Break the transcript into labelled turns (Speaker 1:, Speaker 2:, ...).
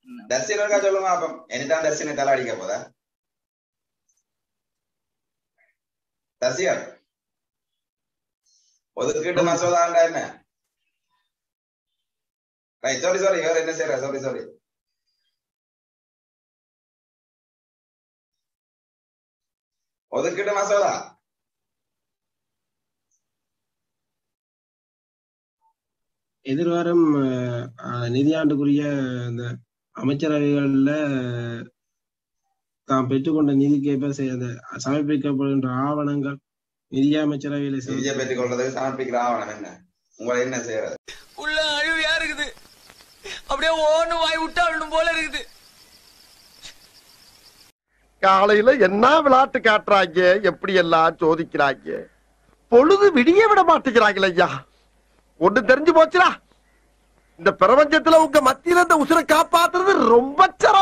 Speaker 1: தர்சின் இருக்கா சொல்லுங்க அப்ப இனிதான் தர்சினை தலை அடிக்க போதா தர்சிகர் ஒதுக்கீட்டு மசோதாண்டா என்ன ரைட் சாரி சாரி வேற என்ன செய்யற சாரி சாரி ஒதுக்கீட்டு மசோதா
Speaker 2: எதிர்வரும் அஹ், அஹ், நிதியாண்டுக்குரிய இந்த அமைச்சரவைகள்ல தாம் பெற்றுக்கொண்ட நிதிக்கேற்ப செய்- அந்த சமர்ப்பிக்கப்படுகின்ற ஆவணங்கள் நிதி அமைச்சரவையில செய்-
Speaker 1: நிதியை பெற்றுக் கொள்றதுக்கு சமர்ப்பிக்கிற ஆவணம் என்ன உங்களை என்ன செய்யறது
Speaker 3: உள்ள அழுவியா இருக்குது அப்படியே ஓன்னு வாய் விட்டா விடணும் போல இருக்குது
Speaker 4: காலையில என்ன விளையாட்டு காட்டுறாங்க எப்படி எல்லாம் சோதிக்கிறாங்க பொழுது விடிய விட மாட்டேங்கிறாங்களே ஐயா ஒண்ணு தெரிஞ்சு போச்சுடா இந்த பிரபஞ்சத்துல உங்க மத்தியில இந்த உசுரை காப்பாத்துறது ரொம்ப சிரமம்